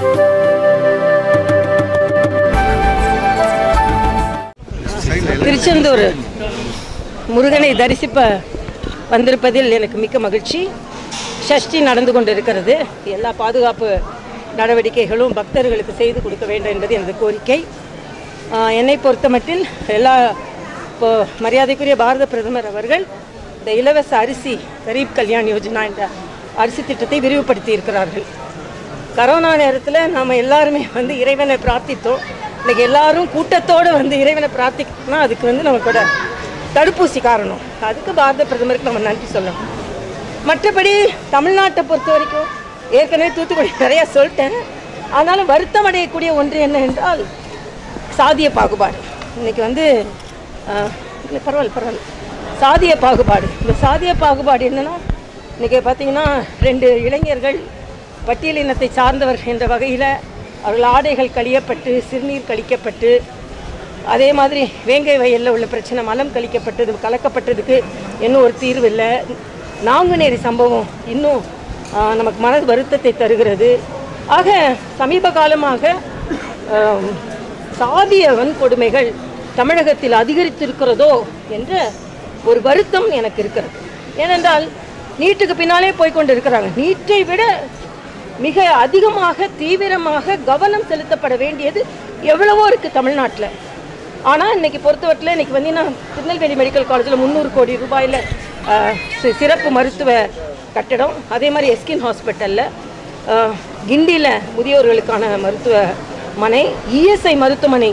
திருச்செந்தூர் முருகனை தரிசிப்ப வந்திருப்பதில் எனக்கு மிக்க மகிழ்ச்சி ஷஷ்டி நடந்து கொண்டிருக்கிறது எல்லா பாதுகாப்பு நடவடிக்கைகளும் பக்தர்களுக்கு செய்து கொடுக்க வேண்டும் என்பது எனது கோரிக்கை ஆஹ், என்னை பொறுத்தமட்டில் எல்லா இப்போ மரியாதைக்குரிய பாரத பிரதமர் அவர்கள் இந்த இலவச அரிசி கரீப் கல்யாண் யோஜனா என்ற அரிசி திட்டத்தை விரிவுபடுத்தி இருக்கிறார்கள் கரோனா நேரத்தில் நாம் எல்லாருமே வந்து இறைவனை பிரார்த்தித்தோம் இன்னைக்கு எல்லாரும் கூட்டத்தோடு வந்து இறைவனை பிரார்த்திக்கணும்னா அதுக்கு வந்து நமக்கோட தடுப்பூசி காரணம் அதுக்கு பாரத பிரதமருக்கு நம்ம நன்றி சொல்லணும் மற்றபடி தமிழ்நாட்டை பொறுத்த வரைக்கும் ஏற்கனவே தூத்துக்குடி நிறையா சொல்லிட்டேன் ஆனாலும் வருத்தம் அடையக்கூடிய ஒன்று என்ன என்றால் சாதிய பாகுபாடு இன்னைக்கு வந்து ஆஹ், இல்லை பரவாயில்ல பரவாயில்ல சாதிய பாகுபாடு இந்த சாதிய பாகுபாடு என்னன்னா இன்னைக்கு பார்த்தீங்கன்னா ரெண்டு இளைஞர்கள் பட்டியலினத்தை சார்ந்தவர்கள் என்ற வகையில் அவர்கள் ஆடைகள் கழியப்பட்டு சிறுநீர் கழிக்கப்பட்டு அதே மாதிரி வேங்கை வயலில் உள்ள பிரச்சனை மலம் கழிக்கப்பட்டது கலக்கப்பட்டதுக்கு இன்னும் ஒரு தீர்வு இல்லை நாங்குநேரி சம்பவம் இன்னும் ஆஹ், நமக்கு மனது வருத்தத்தை தருகிறது ஆக சமீப காலமாக ஆம், சாதிய வன்கொடுமைகள் தமிழகத்தில் அதிகரித்திருக்கிறதோ என்ற ஒரு வருத்தம் எனக்கு இருக்கிறது ஏனென்றால் நீட்டுக்கு பின்னாலே போய் கொண்டு இருக்கிறாங்க நீட்டை விட மிக அதிகமாக தீவிரமாக கவனம் செலுத்தப்பட வேண்டியது எவ்வளவோ இருக்குது தமிழ்நாட்டில் ஆனால் இன்னைக்கு பொறுத்தவரையில் இன்னைக்கு வந்து நான் திருநெல்வேலி மெடிக்கல் காலேஜில் முந்நூறு கோடி ரூபாயில் சிறப்பு மருத்துவ கட்டடம் அதே மாதிரி எஸ்கின் ஹாஸ்பிட்டலில் கிண்டியில் முதியோர்களுக்கான மருத்துவமனை இஎஸ்ஐ மருத்துவமனை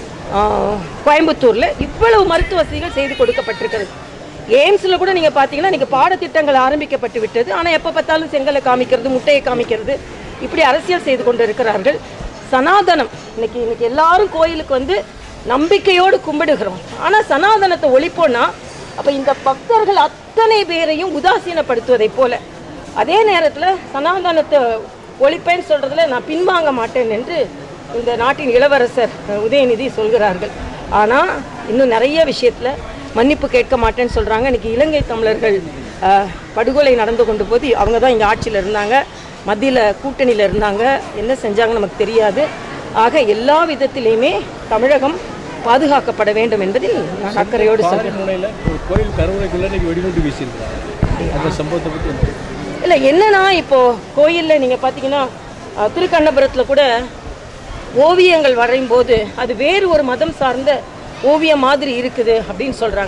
ஆஹ், கோயம்புத்தூரில் இவ்வளவு மருத்துவ வசதிகள் செய்து கொடுக்கப்பட்டிருக்கிறது எய்ம்ஸில் கூட நீங்கள் பார்த்தீங்கன்னா நீங்கள் பாடத்திட்டங்கள் ஆரம்பிக்கப்பட்டு விட்டது ஆனால் எப்போ பார்த்தாலும் செங்கலை காமிக்கிறது முட்டையை காமிக்கிறது இப்படி அரசியல் செய்து கொண்டு இருக்கிறார்கள் சனாதனம் இன்னைக்கு இன்னைக்கு எல்லாரும் கோயிலுக்கு வந்து நம்பிக்கையோடு கும்பிடுகிறோம் ஆனால் சனாதனத்தை ஒழிப்போன்னா அப்போ இந்த பக்தர்கள் அத்தனை பேரையும் உதாசீனப்படுத்துவதைப் போல அதே நேரத்தில் சனாதனத்தை ஒழிப்பேன்னு சொல்கிறதுல நான் பின்வாங்க மாட்டேன் என்று இந்த நாட்டின் இளவரசர் அஹ், உதயநிதி சொல்கிறார்கள் ஆனால் இன்னும் நிறைய விஷயத்தில் மன்னிப்பு கேட்க மாட்டேன்னு சொல்கிறாங்க இன்னைக்கு இலங்கை தமிழர்கள் அஹ், படுகொலை நடந்து கொண்டு போது அவங்க தான் இங்கே ஆட்சியில் இருந்தாங்க மத்தியில் கூட்டணியில் இருந்தாங்க என்ன செஞ்சாங்கன்னு நமக்கு தெரியாது ஆக எல்லா விதத்திலையுமே தமிழகம் பாதுகாக்கப்பட வேண்டும் என்பதில் நான் அக்கறையோடு சொல்கிறேன் முனையில் ஒரு கோயில் கருவறைக்குள்ள இன்னைக்கு வெடிகுண்டு வீசியிருக்காங்க அந்த சம்பவத்தை பற்றி என்ன? இல்லை என்னன்னா இப்போ கோயிலில் நீங்கள் பார்த்தீங்கன்னா அஹ், திருக்கண்ணபுரத்தில் கூட ஓவியங்கள் வரையும் போது அது வேறு ஒரு மதம் சார்ந்த ஓவியம் மாதிரி இருக்குது அப்படின்னு சொல்கிறாங்க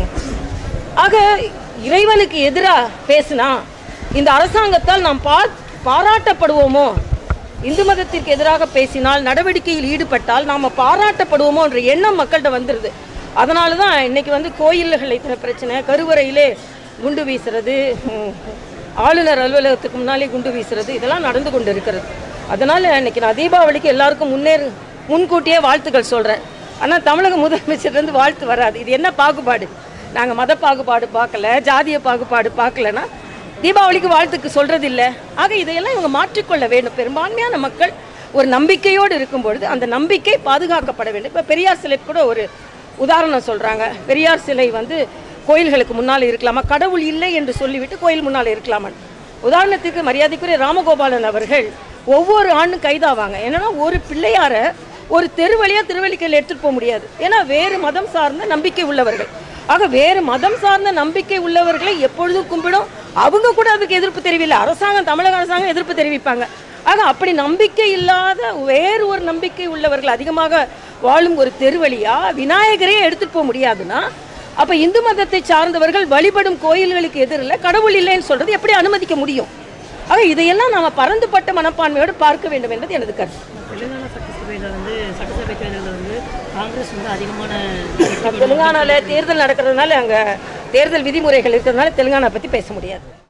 ஆக இறைவனுக்கு எதிராக பேசினா இந்த அரசாங்கத்தால் நாம் பா பாராட்டப்படுவோமோ இந்து மதத்திற்கு எதிராக பேசினால் நடவடிக்கையில் ஈடுபட்டால் நாம் பாராட்டப்படுவோமோ என்ற எண்ணம் மக்கள்கிட்ட வந்துடுது அதனால தான் இன்னைக்கு வந்து கோயில்கள் இத்தனை பிரச்சனை கருவறையிலே குண்டு வீசுறது ம், ஆளுநர் அலுவலகத்துக்கு முன்னாலே குண்டு வீசுறது இதெல்லாம் நடந்து கொண்டு இருக்கிறது அதனால் இன்னைக்கு நான் தீபாவளிக்கு எல்லாருக்கும் முன்னேறு முன்கூட்டியே வாழ்த்துக்கள் சொல்கிறேன் ஆனால் தமிழக முதலமைச்சர்லேருந்து வாழ்த்து வராது இது என்ன பாகுபாடு நாங்கள் மத பாகுபாடு பார்க்கல ஜாதிய பாகுபாடு பார்க்கலன்னா தீபாவளிக்கு வாழ்த்துக்கு சொல்கிறது இல்லை ஆக இதையெல்லாம் இவங்க மாற்றிக்கொள்ள வேண்டும் பெரும்பான்மையான மக்கள் ஒரு நம்பிக்கையோடு இருக்கும் பொழுது அந்த நம்பிக்கை பாதுகாக்கப்பட வேண்டும் இப்போ பெரியார் சிலை கூட ஒரு உதாரணம் சொல்கிறாங்க பெரியார் சிலை வந்து கோயில்களுக்கு முன்னால் இருக்கலாமா கடவுள் இல்லை என்று சொல்லிவிட்டு கோயில் முன்னால் இருக்கலாமா உதாரணத்துக்கு மரியாதைக்குரிய ராமகோபாலன் அவர்கள் ஒவ்வொரு ஆண்டும் கைதாவாங்க என்னன்னா ஒரு பிள்ளையாரை ஒரு தெரு வழியா திருவள்ளிக்கையில் எடுத்துட்டு போக முடியாது ஏன்னா வேறு மதம் சார்ந்த நம்பிக்கை உள்ளவர்கள் ஆக வேறு மதம் சார்ந்த நம்பிக்கை உள்ளவர்களை எப்பொழுதும் கும்பிடும் அவங்க கூட அதுக்கு எதிர்ப்பு தெரிவில்லை அரசாங்கம் தமிழக அரசாங்கம் எதிர்ப்பு தெரிவிப்பாங்க ஆக அப்படி நம்பிக்கை இல்லாத வேறு ஒரு நம்பிக்கை உள்ளவர்கள் அதிகமாக வாழும் ஒரு தெருவழியா விநாயகரே எடுத்துட்டு போக முடியாதுன்னா அப்ப இந்து மதத்தை சார்ந்தவர்கள் வழிபடும் கோயில்களுக்கு எதிரில் கடவுள் இல்லைன்னு சொல்றது எப்படி அனுமதிக்க முடியும் ஆக இதையெல்லாம் நாம பரந்துபட்ட மனப்பான்மையோடு பார்க்க வேண்டும் என்பது எனது கருத்து தெலுங்கானா சட்டசபையில் வந்து சட்டசபை தேர்தலில் வந்து காங்கிரஸ் வந்து அதிகமான தெலுங்கானால தேர்தல் நடக்கிறதுனால அங்க தேர்தல் விதிமுறைகள் இருக்கிறதுனால தெலுங்கானா பத்தி பேச முடியாது